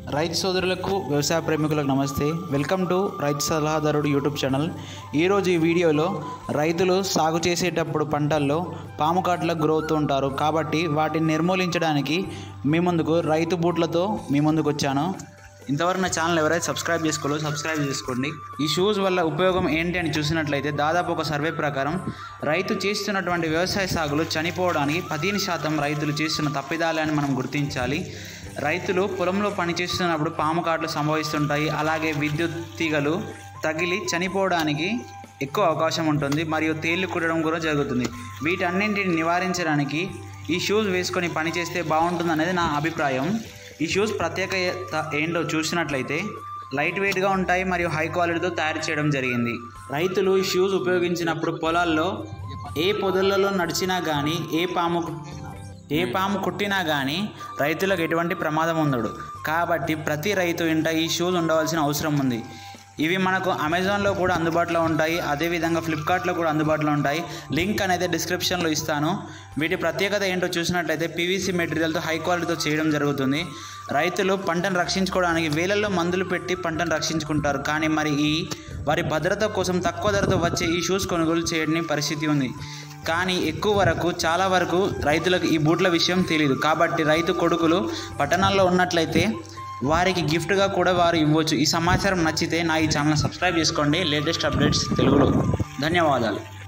రైతు సోదరులకు వ్యవసాయ ప్రేమికులకు నమస్తే వెల్కమ్ టు రైతు సలహాదారుడు యూట్యూబ్ ఛానల్ ఈరోజు ఈ వీడియోలో రైతులు సాగు చేసేటప్పుడు పంటల్లో పాము కాట్లకు గురవుతూ ఉంటారు కాబట్టి వాటిని నిర్మూలించడానికి మీ ముందుకు రైతు బూట్లతో మీ ముందుకు వచ్చాను ఇంతవరకు నా ఛానల్ ఎవరైతే సబ్స్క్రైబ్ చేసుకోలో సబ్స్క్రైబ్ చేసుకోండి ఈ షూస్ వల్ల ఉపయోగం ఏంటి అని చూసినట్లయితే దాదాపు ఒక సర్వే ప్రకారం రైతు చేస్తున్నటువంటి వ్యవసాయ సాగులు చనిపోవడానికి పదిహేను శాతం రైతులు చేస్తున్న తప్పిదాలే అని మనం గుర్తించాలి రైతులు పొలంలో పనిచేస్తున్నప్పుడు పాము కాట్లు సంభవిస్తుంటాయి అలాగే విద్యుత్ తీగలు తగిలి చనిపోవడానికి ఎక్కువ అవకాశం ఉంటుంది మరియు తేళ్లు కుట్టడం కూడా జరుగుతుంది వీటన్నింటిని నివారించడానికి ఈ షూస్ వేసుకొని పనిచేస్తే బాగుంటుంది అనేది నా అభిప్రాయం ఈ షూస్ ప్రత్యేకత ఏంటో చూసినట్లయితే లైట్ వెయిట్గా ఉంటాయి మరియు హై క్వాలిటీతో తయారు చేయడం జరిగింది రైతులు ఈ షూస్ ఉపయోగించినప్పుడు పొలాల్లో ఏ పొదలలో నడిచినా కానీ ఏ పాము ఏ పాము కుట్టినా కానీ రైతులకు ఎటువంటి ప్రమాదం ఉండదు కాబట్టి ప్రతి రైతు ఇంట ఈ షూస్ ఉండవలసిన అవసరం ఉంది ఇవి మనకు అమెజాన్లో కూడా అందుబాటులో ఉంటాయి అదేవిధంగా ఫ్లిప్కార్ట్లో కూడా అందుబాటులో ఉంటాయి లింక్ అనేది డిస్క్రిప్షన్లో ఇస్తాను వీటి ప్రత్యేకత ఏంటో చూసినట్లయితే పీవీసీ మెటీరియల్తో హై క్వాలిటీతో చేయడం జరుగుతుంది రైతులు పంటను రక్షించుకోవడానికి వేలల్లో మందులు పెట్టి పంటను రక్షించుకుంటారు కానీ మరి ఈ వారి భద్రత కోసం తక్కువ ధరతో వచ్చే ఈ షూస్ కొనుగోలు చేయని పరిస్థితి ఉంది కానీ ఎక్కువ వరకు చాలా వరకు రైతులకు ఈ బూట్ల విషయం తెలియదు కాబట్టి రైతు కొడుకులు పట్టణాల్లో ఉన్నట్లయితే వారికి గిఫ్ట్గా కూడా వారు ఇవ్వచ్చు ఈ సమాచారం నచ్చితే నా ఈ ఛానల్ సబ్స్క్రైబ్ చేసుకోండి లేటెస్ట్ అప్డేట్స్ తెలుగులో ధన్యవాదాలు